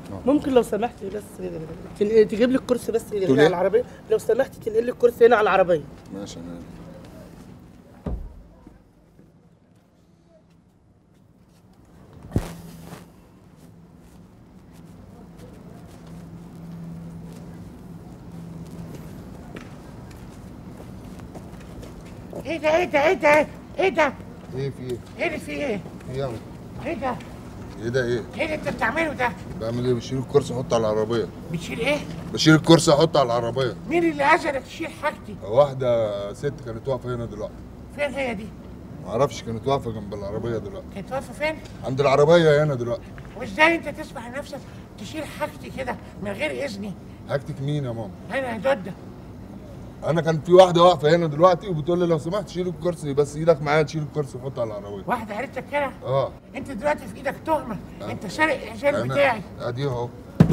ممكن لو سمحت بس تنقل- تجيب لي الكرسي بس هنا تقول على إيه؟ العربيه لو سمحت تنقل لي الكرسي هنا على العربيه ماشي انا ايه ده ايه ده ايه ده ايه ده ايه في ايه؟ ايه اللي فيه ايه ايه يعني؟ ايه ده ايه ده ايه؟ ايه اللي انت بتعمله ده بعمل ايه؟ بشيل الكرسي احطه على العربيه بتشيل ايه بشيل الكرسي احطه على العربيه مين اللي اذنك تشيل حاجتي واحده ست كانت واقفه هنا دلوقتي فين هي دي ما اعرفش كانت واقفه جنب العربيه دلوقتي كانت واقفه فين عند العربيه هنا دلوقتي وازاي انت تسمح لنفسك تشيل حاجتي كده من غير اذني حاجتك مين يا ماما؟ انا يا دودة انا كان في واحده واقفه هنا دلوقتي وبتقول لي لو سمحت شيل الكرسي بس ايدك معايا تشيل الكرسي وحطه على العربيه واحده قالت لك كده اه انت دلوقتي في ايدك تهمه انت سارق الحجاب انا بتاعي ادي اهو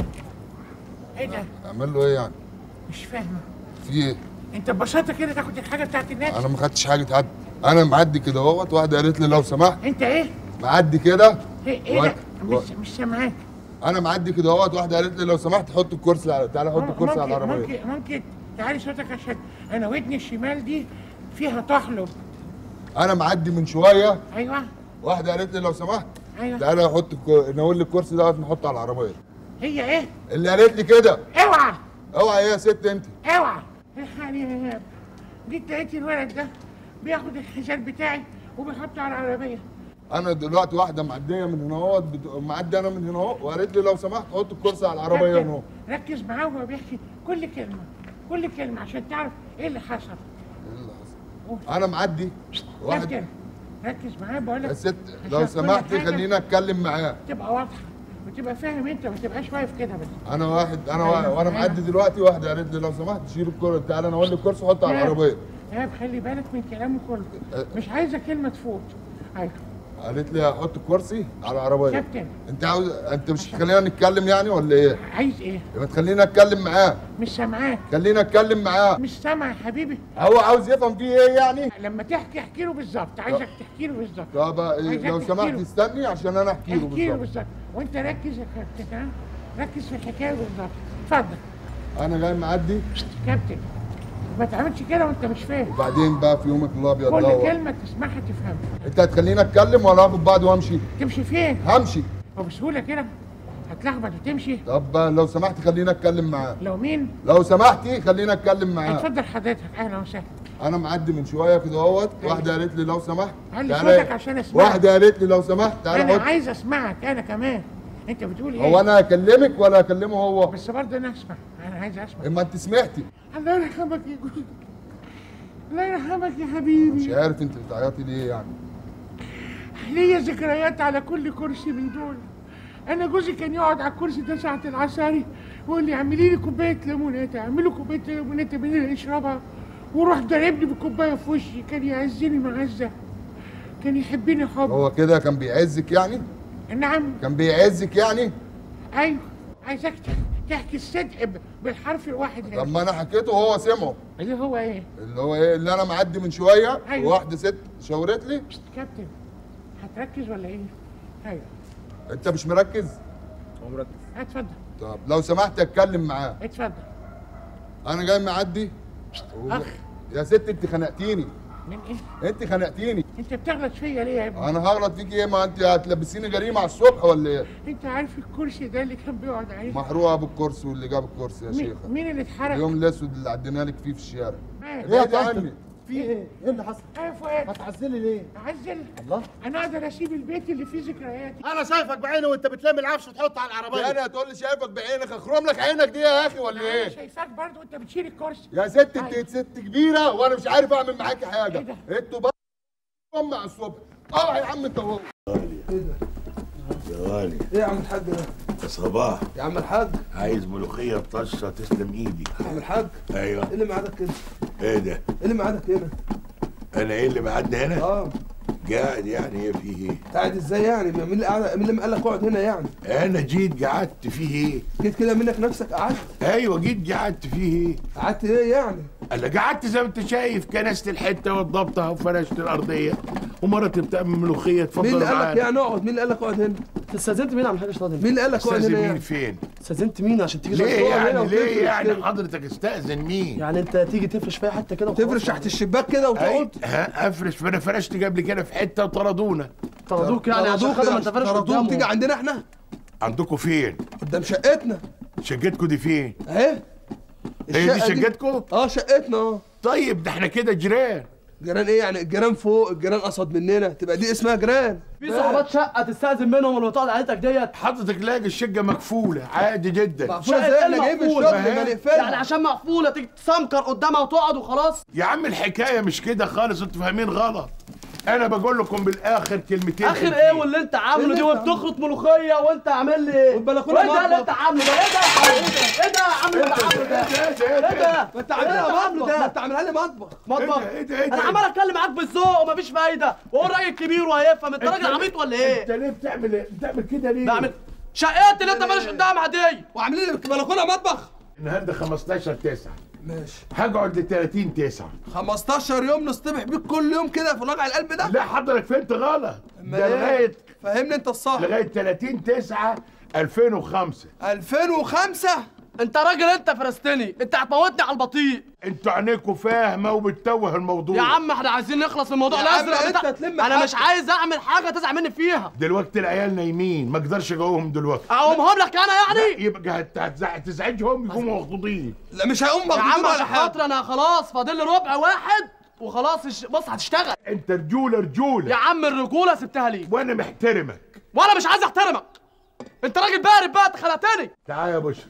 ايه ده اعمل له ايه يعني؟ مش فاهمه في ايه؟ انت ببساطه كده تاخد الحاجه بتاعت الناس انا ما خدتش حاجه حد انا معدي كده اهوت واحده قالت لي لو سمحت انت ايه معدي كده ايه, إيه ده و- مش مش سامعاك انا معدي كده اهوت واحده قالت لي لو سمحت حط الكرسي على تعالى حط الكرسي على ممكن العربيه ممكن ممكن تعالي صوتك عشان انا ودني الشمال دي فيها طحلب انا معدي من شويه ايوه واحده قالت لي لو سمحت ايوه تعالى حط الك- نقول لي الكرسي دوت نحطه على العربيه هي ايه اللي قالت لي كده اوعى اوعى يا ست انت اوعى الحقني يا ايهاب جيت لقيت الولد ده بياخد الحجاب بتاعي وبيحطه على العربيه انا دلوقتي واحده معديه من هنا اهوت بت- معدي انا من هنا اهو وقالت لي لو سمحت حط الكرسي على العربيه هنا اهو ركز معاه وهو بيحكي كل كلمه كل كلمه عشان تعرف ايه اللي حصل إيه اللي حصل؟ انا معدي واحد ركز ركز معاه بقول لك يا ست عشان لو كل سمحتي حاجة خليني اتكلم معاه تبقى واضحه وتبقى فاهم انت ما تبقاش واقف كده بس انا واحد انا أيوة، واحد وانا أيوة. معدي دلوقتي واحده قالت لي لو سمحت شيل الكرسي تعالى انا اقول لك الكرسي حطه على إيهاب، العربيه ايهاب خلي بالك من كلامه كله أه. مش عايزه كلمه تفوت ايوه قالت لي هحط الكرسي على العربيه كابتن. انت عاوز انت مش خلينا نتكلم يعني ولا ايه؟ عايز ايه ما تخلينا اتكلم معاه مش سامعاك خلينا اتكلم معاه مش سامع يا حبيبي هو عاوز يفهم فيه ايه يعني؟ لما تحكي احكي له بالظبط عايزك تحكي له بالظبط طب عايزك لو تحكي سمحت له. استني عشان انا احكي له احكي له بالظبط بالظبط وانت ركز يا كابتن ها ركز في الحكايه بالظبط اتفضل انا جاي معدي كابتن ما تعملش كده وانت مش فاهم وبعدين بقى في يومك الابيض كل دوت كلمه تسمعها تفهمها انت هتخليني اتكلم ولا هاخد بعض وامشي؟ تمشي فين همشي وبسهوله كده هتلخبط وتمشي طب لو سمحت خليني اتكلم معاه لو مين لو سمحتي خليني اتكلم معاه اتفضل حضرتك اهلا وسهلا انا معدي من شويه كده اهوت واحده قالت لي لو سمحت علي تعالى- صوتك عشان أسمعك. واحده قالت لي لو سمحت تعالى انا حط عايز اسمعك انا كمان انت بتقول ايه هو انا هكلمك ولا هكلمه هو بس برضه انا اسمع انا عايز اسمع اما انت سمعتي الله يرحمك يا جوزي الله يرحمك يا حبيبي مش عارف انت بتعيطي ليه يعني ليا ذكريات على كل كرسي من دول انا جوزي كان يقعد على الكرسي ده ساعه العصاري ويقول لي اعملي لي كوبايه ليمونات اعملي كوبايه ليمونات بالليل اشربها وروح ضاربني بالكوبايه في وشي كان يعزني معزه كان يحبني حب هو كده كان بيعزك يعني نعم كان بيعزك يعني ايوه عايزك تحكي الصدق ب- بالحرف الواحد طب هنا ما انا حكيته وهو سمعه اللي هو ايه اللي هو ايه اللي انا معدي من شويه أيوة. واحده ست شاورت لي كابتن هتركز ولا ايه ايوه انت مش مركز اتفضل طب لو سمحت اتكلم معاه اتفضل انا جاي معدي اخ يا ست انت خنقتيني من ايه انت خنقتيني انت بتغلط فيا ليه يا ابني انا هغلط فيك ايه ما انت هتلبسيني جريمه على الصبح ولا ايه انت عارف الكرسي ده اللي كان بيقعد عليه محروقه بالكرسي واللي جاب الكرسي يا مين, شيخه مين اللي اتحرق اليوم الاسود اللي عدينا لك فيه في الشارع مات. ابعدي عني في ايه؟ ايه اللي حصل؟ ايه يا فؤاد هتعزلي ليه؟ عزل الله انا اقدر اسيب البيت اللي فيه ذكرياتي انا شايفك بعيني وانت بتلم العفش وتحطه على العربيه انا هتقول لي شايفك بعينك اخرم لك عينك دي يا اخي ولا انا ايه شايفاك برضه وانت بتشيل الكرسي يا ست انت أيوة. ست كبيره وانا مش عارف اعمل معاكي حاجه إيه ده؟ انتوا بقى مع الصبح اوعى يا عم انت وهو يا غالي ايه يا عم الحاج ده؟ يا صباح يا عم الحاج عايز ملوخية بطشة تسلم ايدي يا عم الحاج ايوه ايه اللي معادك كده؟ ايه ده ايه اللي معادك هنا؟ انا ايه اللي معدي هنا اه قاعد يعني ايه فيه ايه قاعد ازاي يعني؟ مين اللي قاعد مين اللي قال لك اقعد هنا يعني؟ انا جيت قعدت فيه ايه جيت كده منك نفسك قعدت ايوه جيت قعدت فيه ايه قعدت ايه يعني؟ انا قعدت زي ما انت شايف كنست الحته وضبطها وفرشت الارضيه ومرتي بتعمل ملوخيه مين اتفضل اللي قال لك معانا يعني اقعد مين اللي قال لك اقعد هنا انت استاذنت مين عم حاجه شاطر مين اللي قال لك اقعد استاذن هنا مين يعني فين استاذنت مين عشان تيجي ليه تقعد هنا هنا يعني وتفرش ليه يعني كده. حضرتك استاذن مين يعني انت تيجي تفرش في أي حته كده وخلاص تفرش تحت الشباك كده أي وتقعد ها افرش فانا فرشت قبل كده في حته وطردونا طردوك يعني عشان طردوك خاطر ما انت فارش طردوك تيجي قدامهم عندنا احنا عندكم فين قدام شقتنا شقتكم دي فين اهي هي دي الشقة شقتكم اه شقتنا اه طيب ده احنا كده جيران جيران ايه يعني الجيران فوق الجيران قصد مننا تبقى دي اسمها جيران في صحابات شقه تستاذن منهم اللي بتقعد عيلتك ديت حضرتك لاقي الشقه مقفوله عادي جدا مقفوله شقة ازاي إيه احنا جايين من المقفولة؟ الشغل ما يعني نقفلها يعني عشان مقفوله تيجي تسمكر قدامها وتقعد وخلاص يا عم الحكايه مش كده خالص انتوا فاهمين غلط انا بقول لكم بالاخر كلمتين اخر حلوين. ايه واللي انت عامله اللي دي انت وبتخرط ملوخيه وانت عامل لي والبلكونة ايه ده اللي مطبخ. انت عامله ده ايه ده ايه ده يا عم اللي انت عامله ده ايه ده ايه ايه ده ده ما انت ايه اللي عاملها عامله مطبخ ما ده انت عاملها لي مطبخ مطبخ ايه ده ايه ده انا عمال اتكلم معاك بالذوق ومفيش فايده وهو الراجل كبير وهيفهم انت راجل عبيط ولا انت ايه ليه بتعمل ايه بتعمل كده ليه بعمل شقتي اللي انت مالش قدامها دي وعاملين لي بلكونه مطبخ النهارده 15 9 ماشي هقعد ل 30 9 15 يوم نصطبح بيك كل يوم كده في وجع القلب ده لا حضرتك فهمت غلط أما ده ايه؟ لغايه فهمني انت الصح لغايه 30 9 2005 2005 انت راجل انت فرستني انت هتموتني على البطيء انتوا عينيكوا فاهمه وبتتوه الموضوع يا عم احنا عايزين نخلص من الموضوع يا عم الازرق انت بتاع تلم انا مش حاجتك. عايز اعمل حاجه تزعل مني فيها دلوقتي العيال نايمين ما اقدرش اجاوبهم دلوقتي اقومهم لك انا يعني يبقى هت- هتزع- تزعجهم يقوموا مخطوطين لا مش هيقوم يا مخدود عم ولا عشان حاجه خاطر انا خلاص فاضل لي ربع واحد وخلاص الش- بص هتشتغل انت رجوله رجوله يا عم الرجوله سبتها لي وانا محترمك وانا مش عايز احترمك انت راجل بارد بقى انت خلقتني تعال يا بشرى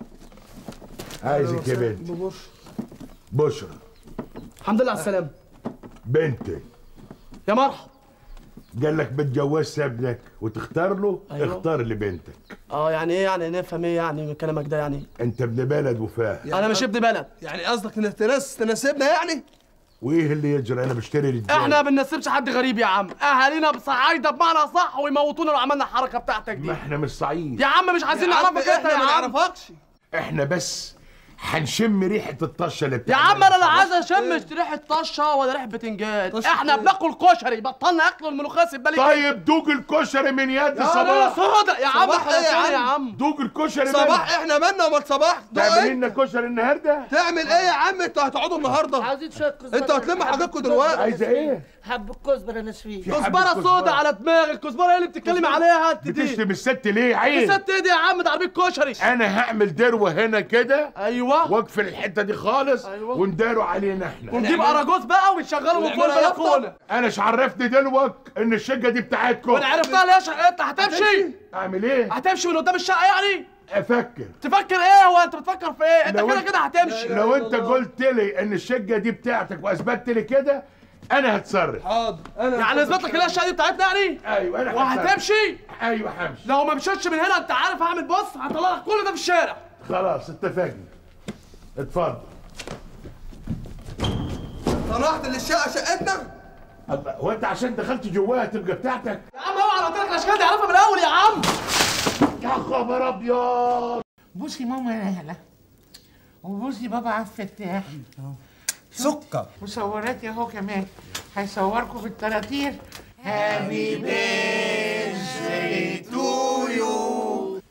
عايزك يا بنت ببص. بشرى الحمد لله على السلامه بنتي يا مرحب قال لك بتجوزش ابنك وتختار له أيوة. اختار لبنتك اه يعني ايه يعني نفهم ايه يعني من كلامك ده يعني انت ابن بلد وفاهم انا مش ابن بلد يعني قصدك ان تناس تناسبنا يعني وايه اللي يجري انا بشتري رجال احنا ما بننسبش حد غريب يا عم اهالينا بصعايده بمعنى صح ويموتونا لو عملنا الحركه بتاعتك دي ما احنا مش صعيد يا عم مش عايزين يا عم نعرفك انت احنا يا ما عم نعرفكش احنا بس هنشم ريحه الطشه اللي يا بتعملها عم انا لا خلاص؟ عايز اشم ريحه طشه ولا ريحه بتنجان طشة احنا ايه؟ بناكل كشري بطلنا اكل الملوخيه سيب بالك طيب دوق الكشري من يد يا لا صباح سودا يا عم صباح ايه يا خلصاني يا عم؟ عم دوق الكشري صباح منها. احنا مالنا ومال صباح ده تعمل ايه لنا كشري النهارده تعمل ايه يا عم انتوا هتقعدوا النهارده عايزين شويه كزبره انتوا هتلموا حاجاتكم دلوقتي عايزه ايه حب الكزبره نشفيه في حبة كزبره سودا على دماغي الكزبره ايه اللي بتتكلمي عليها انت دي بتشتم الست ليه عيب ست ايه دي يا عم ده عربيه كشري انا هعمل دروه هنا كده ايوه واقفل الحته دي خالص أيوة. ونداروا علينا احنا ونجيب اراجوز بقى ونشغله من فوق ونعملها البلكونه انا مش عرفني دلوك ان الشقه دي بتاعتكم وانا عرفتها ليه شقتنا هتمشي اعمل ايه هتمشي من قدام الشقه يعني افكر تفكر ايه هو انت بتفكر في ايه انت لو كده انت- كده هتمشي لو انت قلت لي ان الشقه دي بتاعتك واثبتت لي كده انا هتصرف حاضر انا يعني اثبت لك ان هي الشقه دي بتاعتنا يعني ايوه انا هتصرف. وهتمشي ايوه همشي لو ما مشيتش من هنا انت عارف هعمل بص هطلع لك كل ده في الشارع خلاص اتفقنا اتفضل طلعت للشقه شقتنا الله، هو انت عشان دخلت جواها تبقى بتاعتك يا عم اوعى انا قلت لك الاشكال دي عارفها من الاول يا عم يا خبر ابيض بصي ماما يا هلا وبصي بابا عبد الفتاح سكر مصوراتي اهو كمان هيصوركم في الطراطير هابي بيرثداي تو يو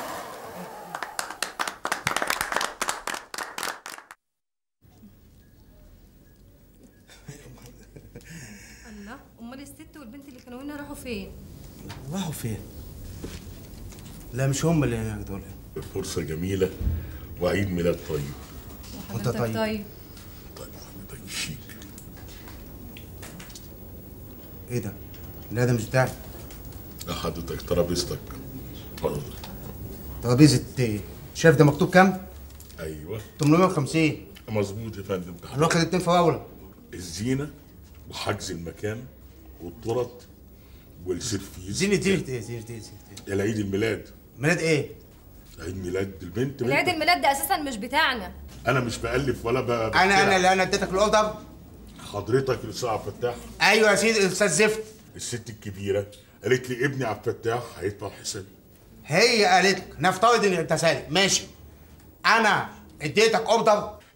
الله امال الست والبنت اللي كانوا هنا راحوا فين راحوا فين؟ لا مش هم اللي هناك دول فرصة جميلة وعيد ميلاد طيب وانت حضرتك طيب. طيب طيب حضرتك شيك ايه ده؟ لا ده مش بتاعي لا حضرتك ترابيزتك اتفضل ترابيزة ايه؟ شايف ده مكتوب كام؟ ايوه 850 مظبوط يا فندم انا واخد اتنين فراولة الزينة وحجز المكان والطرط والسيرفيس زينة زينة ايه؟ زينة ايه؟ زينة ايه؟ العيد الميلاد ميلاد ايه؟ عيد ميلاد البنت العيد بنتك. الميلاد ده اساسا مش بتاعنا انا مش بألف ولا ب... انا بخترع. انا اللي انا اديتك الاوردر حضرتك الاستاذ عبد الفتاح ايوه يا سيدي الاستاذ زفت الست الكبيرة قالت لي ابني عبد الفتاح هيدفع الحساب هي قالت لك نفترض ان انت سالم ماشي انا اديتك اوردر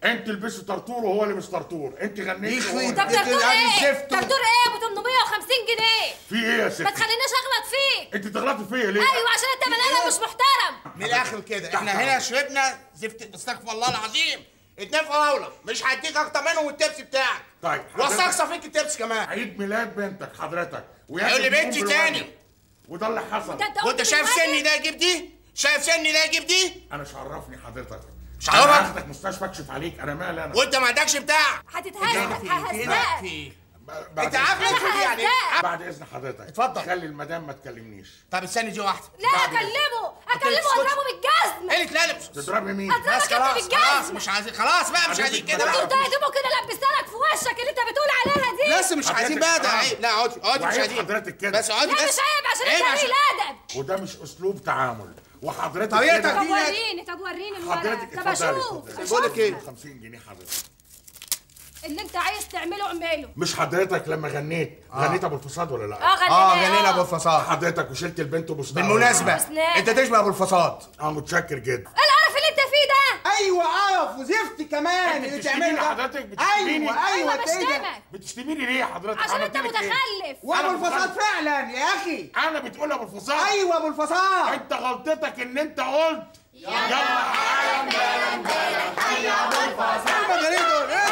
انت البسي طرطور وهو اللي مش طرطور انت غنيتي يخرب وهو- طب إيه دكتور ده؟ ايه زفت. دكتور ايه ابو 850 جنيه في ايه يا ما ستي تخليناش اغلط فيك انت تغلطي فيا ليه ايوه عشان انت بني ادم مش محترم من الاخر كده احنا هنا شربنا زفت استغفر الله العظيم اتنين فراوله مش هديك اكتر منهم والتبس بتاعك طيب واستقصى فيك التبس كمان عيد ميلاد بنتك حضرتك ويا هيقول لي ابني بنتي قوم تاني. بالواجب. وده اللي حصل ده انت قمت وانت شايف بالواجب؟ سني ده يجيب دي شايف سني ده يجيب دي انا مش عرفني حضرتك مش انا عرفك؟ هاخدك مستشفى اكشف عليك انا مالي انا وانت ما عندكش بتاع هتتهزق في ههزقك في ب- بعد انت عارف انا ليه يعني ههزقك بعد اذن حضرتك اتفضل. خلي المدام ما تكلمنيش طب استني دي واحده لا بعد إذنك. اكلمه اكلمه اسكت. واضربه بالجزم ايه اللي اتلبس تضربي مين أضربك بس انت خلاص خلاص بالجزم مش عايزين خلاص بقى مش عايزين كده انتوا بقى بتهدموا كده لبستها لك في وشك اللي انت بتقول عليها دي لسه مش عايزين بقى ده عيب لا اقعدي اقعدي مش وعيب عايزين حضرتك كده. بس اقعدي لا بس مش عيب عشان عيب انت قليل ادب وده مش اسلوب تعامل وحضرتك طريقتك كده- طب دي- وريني طب وريني الورق حضرتك طب اتفضلي، اشوف اتفضلي. بقول لك ايه 50 جنيه حضرتك اللي انت عايز تعمله اعمله مش حضرتك لما غنيت غنيت ابو الفصاد ولا لا اه غنينا اه غنينا ابو الفصاد حضرتك وشلت البنت وبوستها بالمناسبه حسناء. انت تشبه ابو الفصاد اه متشكر جدا ايه القرف اللي انت فيه ده ايوه اعرف وزفت كمان انت اللي بتشتميني تعمله ده. حضرتك؟ بتشتميني؟ ايوه ايوه ايوه انت ايه ده بشتمك بتشتميني ليه حضرتك عشان انت عملت لك إيه؟ متخلف وابو أنا الفصاد مخالف. فعلا يا اخي انا بتقول ابو الفصاد ايوه ابو الفصاد انت غلطتك ان انت قلت يلا مجانين دول.